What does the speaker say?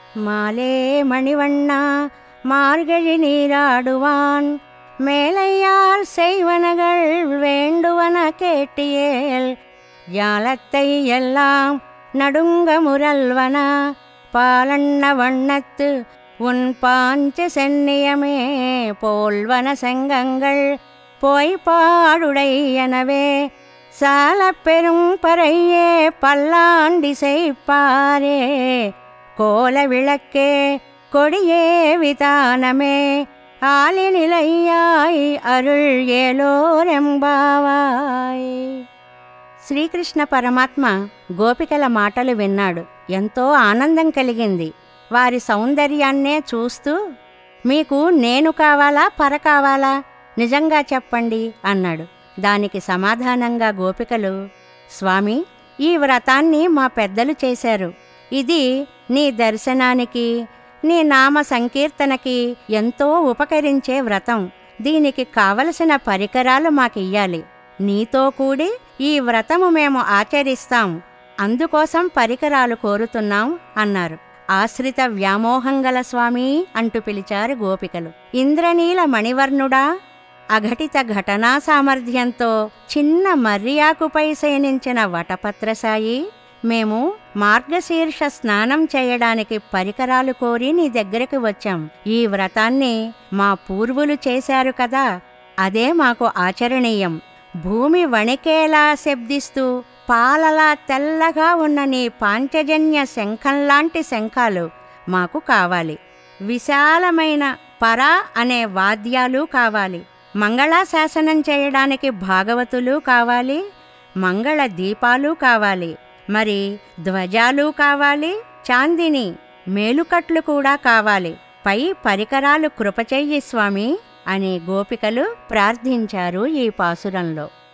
மாலே மணிவண்ணா மார்கழி நீராடுவான் மேலையார் செய்வனகள் வேண்டுவன கேட்டியேல் ஜாலத்தை எல்லாம் நடுங்க முரல்வன பாலண்ண வண்ணத்து உன் பாஞ்ச சென்னியமே போல்வன செங்கங்கள் போய் பாடுடையனவே சால பெரும் பறையே பல்லாண்டி செய்ப்பாரே கோல விளக்கே கொடியே விதானமே ஆலிநிலையாய் அருள் ఏలోరెంబావాయ్ శ్రీకృష్ణ పరమాత్మ గోపికల మాటలు విన్నాడు ఎంతో ఆనందం కలిగింది వారి సౌందర్యాన్నే చూస్తూ మీకు నేను కావాలా పర కావాలా నిజంగా చెప్పండి అన్నాడు దానికి సమాధానంగా గోపికలు స్వామి ఈ వ్రతాన్ని మా పెద్దలు చేశారు ఇది నీ దర్శనానికి నీ నామ సంకీర్తనకి ఎంతో ఉపకరించే వ్రతం దీనికి కావలసిన పరికరాలు మాకియ్యాలి నీతో కూడి ఈ వ్రతము మేము ఆచరిస్తాం అందుకోసం పరికరాలు కోరుతున్నాం అన్నారు ఆశ్రిత వ్యామోహంగల స్వామి అంటూ పిలిచారు గోపికలు ఇంద్రనీల మణివర్ణుడా అఘటిత ఘటనా సామర్థ్యంతో చిన్న మర్రియాకుపై శయనించిన వటపత్రసాయి మేము మార్గశీర్ష స్నానం చేయడానికి పరికరాలు కోరి నీ దగ్గరకు వచ్చాం ఈ వ్రతాన్ని మా పూర్వులు చేశారు కదా అదే మాకు ఆచరణీయం భూమి వణికేలా శబ్దిస్తూ పాలలా తెల్లగా ఉన్న నీ పాంచజన్య శంఖంలాంటి శంఖాలు మాకు కావాలి విశాలమైన పర అనే వాద్యాలు కావాలి మంగళాశాసనం చేయడానికి భాగవతులు కావాలి మంగళ దీపాలు కావాలి మరి ధ్వజాలు కావాలి చాందిని మేలుకట్లు కూడా కావాలి పై పరికరాలు కృపచెయ్యి స్వామి అని గోపికలు ప్రార్థించారు ఈ పాసురంలో